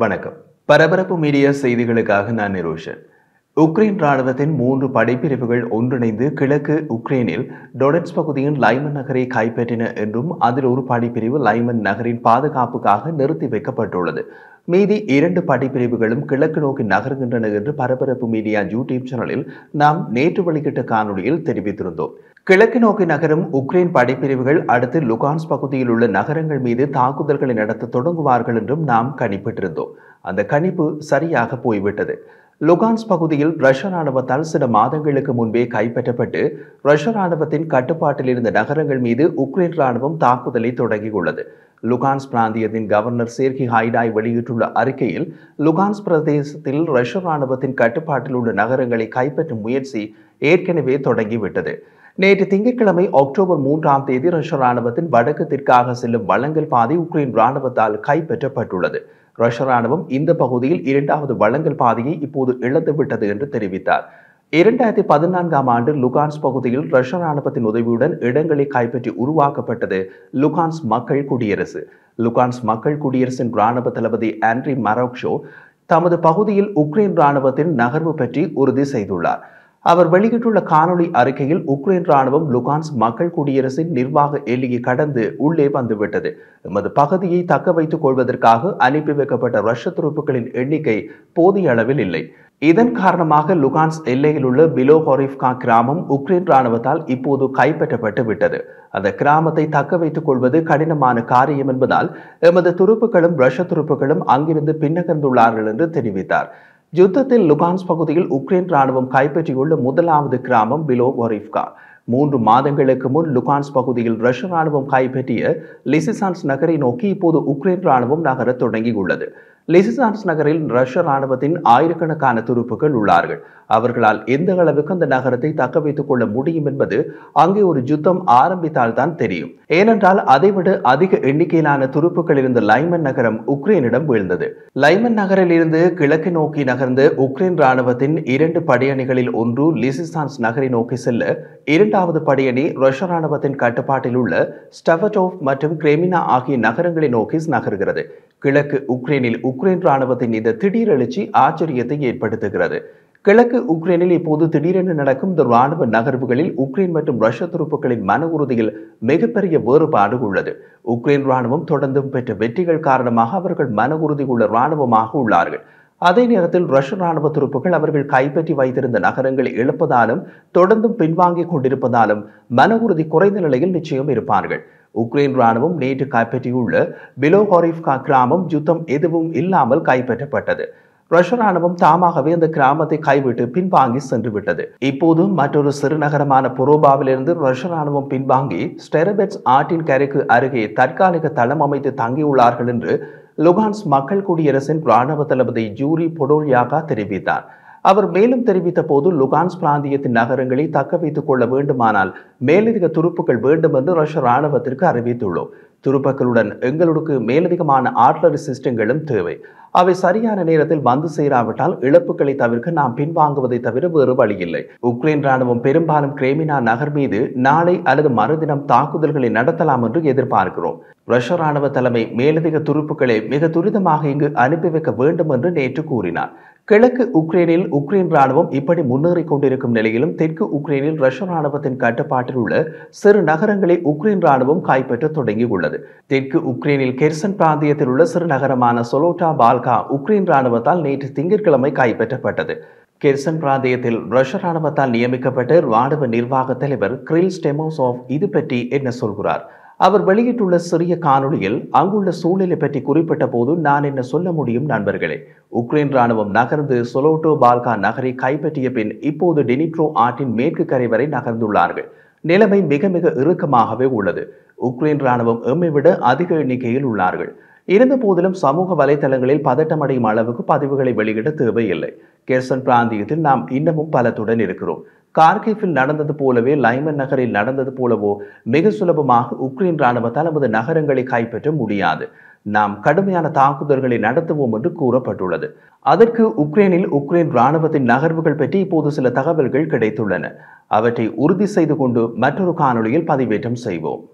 வணக்கம் பரபரப்பு மீடியா செய்திகளுக்காக நான் நிரோஷன் உக்ரைன் ராணுவத்தின் மூன்று படைப்பிரிவுகள் ஒன்றிணைந்து கிழக்கு உக்ரைனில் டொனட்ஸ் பகுதியின் லைமன் நகரை கைப்பற்றின என்றும் அதில் ஒரு படைப்பிரிவு லைமன் நகரின் பாதுகாப்புக்காக நிறுத்தி வைக்கப்பட்டுள்ளது மீதி இரண்டு படைப்பிரிவுகளும் கிழக்கு நோக்கி நகர்கின்றன என்று பரபரப்பு மீடியா யூடியூப் சேனலில் நாம் நேற்று வெளியிட்ட காணொளியில் தெரிவித்திருந்தோம் கிழக்கு நோக்கி நகரும் உக்ரைன் படைப்பிரிவுகள் அடுத்து லுகான்ஸ் பகுதியில் உள்ள நகரங்கள் மீது தாக்குதல்களை நடத்த தொடங்குவார்கள் என்றும் நாம் கணிப்பிட்டிருந்தோம் அந்த கணிப்பு சரியாக போய்விட்டது லுகான்ஸ் பகுதியில் ரஷ்ய ராணுவத்தால் சில மாதங்களுக்கு முன்பே கைப்பற்றப்பட்டு ரஷ்ய ராணுவத்தின் கட்டுப்பாட்டில் இருந்த நகரங்கள் மீது உக்ரைன் ராணுவம் தாக்குதலை தொடங்கியுள்ளது லுகான்ஸ் பிராந்தியத்தின் கவர்னர் சேர்கி ஹைடாய் வெளியிட்டுள்ள அறிக்கையில் லுகான்ஸ் பிரதேசத்தில் ரஷ்ய ராணுவத்தின் கட்டுப்பாட்டில் உள்ள நகரங்களை கைப்பற்றும் முயற்சி ஏற்கனவே தொடங்கிவிட்டது நேற்று திங்கட்கிழமை அக்டோபர் மூன்றாம் தேதி ரஷ்ய ராணுவத்தின் வடக்கு தெற்காக செல்லும் வளங்கல் பாதை உக்ரைன் ராணுவத்தால் கைப்பற்றப்பட்டுள்ளது ரஷ்ய ராணுவம் இந்த பகுதியில் இரண்டாவது வளங்கல் பாதையை இப்போது இழந்துவிட்டது என்று தெரிவித்தார் இரண்டாயிரத்தி பதினான்காம் ஆண்டு லுகான்ஸ் பகுதியில் ரஷ்ய ராணுவத்தின் உதவியுடன் இடங்களை கைப்பற்றி உருவாக்கப்பட்டது லுகான்ஸ் மக்கள் குடியரசு லுகான்ஸ் மக்கள் குடியரசின் ராணுவ தளபதி ஆண்ட்ரி மரோக்ஷோ தமது பகுதியில் உக்ரைன் ராணுவத்தின் நகர்வு பற்றி உறுதி செய்துள்ளார் அவர் வெளியிட்டுள்ள காணொளி அறிக்கையில் உக்ரைன் ராணுவம் லுகான்ஸ் மக்கள் குடியரசின் நிர்வாக எல்லையை கடந்து உள்ளே வந்துவிட்டது எமது பகுதியை தக்க வைத்துக் கொள்வதற்காக அனுப்பி வைக்கப்பட்ட ரஷ்ய துருப்புகளின் எண்ணிக்கை போதிய அளவில் இல்லை இதன் காரணமாக லுகான்ஸ் எல்லையில் உள்ள பிலோஹொரிவ்கா கிராமம் உக்ரைன் ராணுவத்தால் இப்போது கைப்பற்றப்பட்டு விட்டது அந்த கிராமத்தை தக்க வைத்துக் கொள்வது கடினமான காரியம் என்பதால் எமது துருப்புகளும் ரஷ்ய துருப்புகளும் அங்கிருந்து பின்னகர்ந்துள்ளார்கள் என்று தெரிவித்தார் யுத்தத்தில் லுகான்ஸ் பகுதியில் உக்ரைன் ராணுவம் கைப்பற்றியுள்ள முதலாவது கிராமம் பிலோ ஒரிவ்கா மூன்று மாதங்களுக்கு முன் லுகான்ஸ் பகுதியில் ரஷ்ய ராணுவம் கைப்பற்றிய லிசிசான்ஸ் நகரை நோக்கி இப்போது உக்ரைன் ராணுவம் நகரத் தொடங்கியுள்ளது லிசிசான்ஸ் நகரில் ரஷ்ய ராணுவத்தின் ஆயிரக்கணக்கான துருப்புகள் உள்ளார்கள் அவர்களால் எந்த அளவுக்கு அந்த நகரத்தை தக்க வைத்துக் கொள்ள முடியும் என்பது அங்கே ஒரு யுத்தம் ஆரம்பித்தால் தான் தெரியும் ஏனென்றால் அதைவிட அதிக எண்ணிக்கையிலான துருப்புகள் இருந்த லைமன் நகரம் உக்ரைனிடம் வீழ்ந்தது லைமன் நகரில் இருந்து கிழக்கு நோக்கி நகர்ந்த உக்ரைன் ராணுவத்தின் இரண்டு படையணிகளில் ஒன்று லிசிசான்ஸ் நகரை நோக்கி செல்ல இரண்டாவது படையணி ரஷ்ய ராணுவத்தின் கட்டுப்பாட்டில் உள்ள ஸ்டவட்டோவ் மற்றும் கிரெமினா ஆகிய நகரங்களை நோக்கி நகர்கிறது கிழக்கு உக்ரைனில் உக்ரைன் ராணுவத்தின் இந்த திடீர் எழுச்சி ஆச்சரியத்தை ஏற்படுத்துகிறது கிழக்கு உக்ரைனில் இப்போது திடீரென நடக்கும் இந்த ராணுவ நகர்வுகளில் உக்ரைன் மற்றும் ரஷ்ய துருப்புகளின் மன உறுதியில் மிகப்பெரிய வேறுபாடு உள்ளது உக்ரைன் ராணுவம் தொடர்ந்தும் பெற்ற வெற்றிகள் காரணமாக அவர்கள் மன உறுதி உள்ள ராணுவமாக உள்ளார்கள் அதே நேரத்தில் ரஷ்ய ராணுவ துருப்புகள் அவர்கள் கைப்பற்றி வைத்திருந்த நகரங்களை இழப்பதாலும் தொடர்ந்தும் பின்வாங்கிக் கொண்டிருப்பதாலும் மன உறுதி குறைந்த நிலையில் நிச்சயம் இருப்பார்கள் உக்ரைன் ராணுவம் நேற்று கைப்பற்றியுள்ள பிலோஹாரிவ்கா கிராமம் யுத்தம் எதுவும் இல்லாமல் கைப்பற்றப்பட்டது ரஷ்ய ராணுவம் தாமாகவே அந்த கிராமத்தை கைவிட்டு பின்வாங்கி சென்று விட்டது இப்போது மற்றொரு சிறு நகரமான புரோபாவிலிருந்து ரஷ்ய ராணுவம் பின்வாங்கி ஸ்டெரபெட்ஸ் ஆற்றின் கரைக்கு அருகே தற்காலிக தளம் அமைத்து தங்கியுள்ளார்கள் என்று லுகான்ஸ் மக்கள் குடியரசின் ராணுவ தளபதி ஜூரி பொடோலியாகா தெரிவித்தார் அவர் மேலும் தெரிவித்த போது லுகான்ஸ் பிராந்தியத்தின் நகரங்களை தக்க வைத்துக் கொள்ள வேண்டுமானால் மேலதிக துருப்புகள் வேண்டும் என்று ரஷ்ய ராணுவத்திற்கு அறிவித்துள்ளோம் துருப்புக்களுடன் எங்களுக்கு மேலதிகமான ஆர்ட்லரி சிஸ்டங்களும் தேவை அவை சரியான நேரத்தில் வந்து சேராவிட்டால் இழப்புகளை தவிர்க்க நாம் பின்வாங்குவதை தவிர வேறு வழியில்லை உக்ரைன் ராணுவம் பெரும்பாலும் கிரேமினா நகர் மீது நாளை அல்லது மறுதினம் தாக்குதல்களை நடத்தலாம் என்று எதிர்பார்க்கிறோம் ரஷ்ய ராணுவ தலைமை மேலதிக துருப்புக்களை மிக துரிதமாக இங்கு அனுப்பி வைக்க வேண்டும் என்று நேற்று கூறினார் கிழக்கு உக்ரைனில் உக்ரைன் ராணுவம் இப்படி முன்னேறிக் கொண்டிருக்கும் நிலையிலும் தெற்கு உக்ரைனில் ரஷ்ய ராணுவத்தின் கட்டுப்பாட்டில் உள்ள சிறு நகரங்களை உக்ரைன் ராணுவம் கைப்பற்ற தொடங்கியுள்ளது தெற்கு உக்ரைனில் கெர்சன் பிராந்தியத்தில் உள்ள சிறு நகரமான சொலோட்டா பால்கா உக்ரைன் ராணுவத்தால் நேற்று திங்கட்கிழமை கைப்பற்றப்பட்டது கெர்சன் பிராந்தியத்தில் ரஷ்ய ராணுவத்தால் நியமிக்கப்பட்ட ராணுவ நிர்வாக தலைவர் கிரில் ஸ்டெமோசோவ் இது பற்றி என்ன சொல்கிறார் அவர் வெளியிட்டுள்ள சிறிய காணொளியில் அங்குள்ள சூழ்நிலை பற்றி குறிப்பிட்ட போது நான் என்ன சொல்ல முடியும் நண்பர்களே உக்ரைன் ராணுவம் நகர்ந்து சொலோட்டோ பால்கா நகரை கைப்பற்றிய பின் இப்போது டெனிப்ரோ ஆற்றின் மேற்கு கரை வரை நகர்ந்துள்ளார்கள் நிலைமை மிக மிக இறுக்கமாகவே உள்ளது உக்ரைன் ராணுவம் எம்மை விட அதிக எண்ணிக்கையில் உள்ளார்கள் இருந்த போதிலும் சமூக வலைதளங்களில் பதட்டமடையும் அளவுக்கு பதிவுகளை வெளியிட தேவையில்லை கெர்சன் பிராந்தியத்தில் நாம் இன்னமும் பலத்துடன் இருக்கிறோம் கார்கிஃபில் நடந்தது போலவே லைமன் நகரில் நடந்தது போலவோ மிக சுலபமாக உக்ரைன் ராணுவத்தால் நமது நகரங்களை கைப்பற்ற முடியாது நாம் கடுமையான தாக்குதல்களை நடத்துவோம் என்று கூறப்பட்டுள்ளது அதற்கு உக்ரைனில் உக்ரைன் ராணுவத்தின் நகர்வுகள் பற்றி இப்போது சில தகவல்கள் கிடைத்துள்ளன அவற்றை உறுதி செய்து கொண்டு மற்றொரு காணொளியில் பதிவேற்றம் செய்வோம்